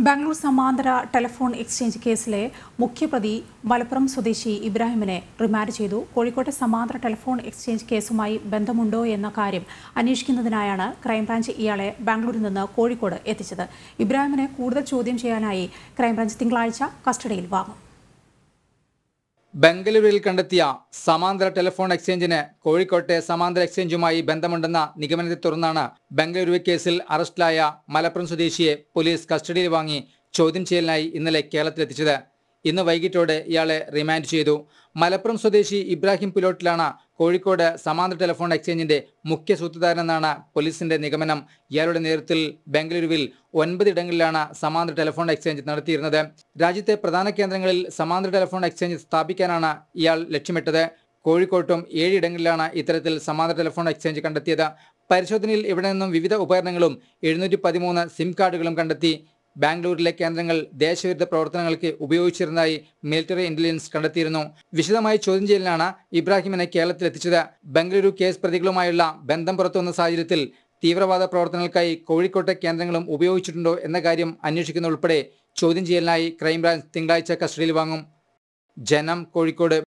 ബാംഗ്ലൂർ സമാന്തര telephone exchange കേസിലെ മുഖ്യപ്രതി മലപ്പുറം സ്വദേശി ഇബ്രാഹിമിനെ റിമാൻഡ് ചെയ്തു കോഴിക്കോട്ടെ സമാന്തര ടെലിഫോൺ എക്സ്ചേഞ്ച് കേസുമായി ബന്ധമുണ്ടോ എന്ന കാര്യം അന്വേഷിക്കുന്നതിനായാണ് ക്രൈംബ്രാഞ്ച് ഇയാളെ ബാംഗ്ലൂരിൽ നിന്ന് കോഴിക്കോട് എത്തിച്ചത് ഇബ്രാഹിമിനെ കൂടുതൽ ചോദ്യം ചെയ്യാനായി ക്രൈംബ്രാഞ്ച് തിങ്കളാഴ്ച കസ്റ്റഡിയിൽ വാങ്ങും ബംഗളൂരുവിൽ കണ്ടെത്തിയ സമാന്തര ടെലിഫോൺ എക്സ്ചേഞ്ചിന് കോഴിക്കോട്ടെ സമാന്തര എക്സ്ചേഞ്ചുമായി ബന്ധമുണ്ടെന്ന നിഗമനത്തെ തുടർന്നാണ് ബംഗളൂരു കേസിൽ അറസ്റ്റിലായ മലപ്പുറം സ്വദേശിയെ പോലീസ് കസ്റ്റഡിയിൽ വാങ്ങി ചോദ്യം ചെയ്യലിനായി ഇന്നലെ കേരളത്തിലെത്തിച്ചത് ഇന്ന് വൈകിട്ടോടെ ഇയാളെ റിമാൻഡ് ചെയ്തു മലപ്പുറം സ്വദേശി ഇബ്രാഹിം പുലോട്ടിലാണ് കോഴിക്കോട് സമാന്തര ടെലിഫോൺ എക്സ്ചേഞ്ചിന്റെ മുഖ്യ സൂത്രധാരനെന്നാണ് പോലീസിന്റെ നിഗമനം ഇയാളുടെ നേതൃത്വത്തിൽ ബംഗളൂരുവിൽ ഒൻപത് ഇടങ്ങളിലാണ് സമാന്തര ടെലിഫോൺ എക്സ്ചേഞ്ച് നടത്തിയിരുന്നത് രാജ്യത്തെ പ്രധാന കേന്ദ്രങ്ങളിൽ സമാന്തര ടെലിഫോൺ എക്സ്ചേഞ്ച് സ്ഥാപിക്കാനാണ് ഇയാൾ ലക്ഷ്യമിട്ടത് കോഴിക്കോട്ടും ഏഴിടങ്ങളിലാണ് ഇത്തരത്തിൽ സമാന്തര ടെലിഫോൺ എക്സ്ചേഞ്ച് കണ്ടെത്തിയത് പരിശോധനയിൽ ഇവിടെ നിന്നും വിവിധ ഉപകരണങ്ങളും എഴുന്നൂറ്റി പതിമൂന്ന് സിം കാർഡുകളും കണ്ടെത്തി ബാംഗ്ലൂരിലെ കേന്ദ്രങ്ങൾ ദേശവിരുദ്ധ പ്രവർത്തനങ്ങൾക്ക് ഉപയോഗിച്ചിരുന്നതായി മിലിറ്ററി ഇന്റലിജൻസ് കണ്ടെത്തിയിരുന്നു വിശദമായി ചോദ്യം ചെയ്യലിനാണ് ഇബ്രാഹിമിനെ കേരളത്തിലെത്തിച്ചത് ബംഗളൂരു കേസ് പ്രതികളുമായുള്ള ബന്ധം പുറത്തുവന്ന സാഹചര്യത്തിൽ തീവ്രവാദ പ്രവർത്തനങ്ങൾക്കായി കോഴിക്കോട്ടെ കേന്ദ്രങ്ങളും ഉപയോഗിച്ചിട്ടുണ്ടോ എന്ന കാര്യം അന്വേഷിക്കുന്ന ഉൾപ്പെടെ ചോദ്യം ചെയ്യലിനായി ക്രൈംബ്രാഞ്ച് തിങ്കളാഴ്ച കസ്റ്റഡിയിൽ വാങ്ങും ജനം കോഴിക്കോട്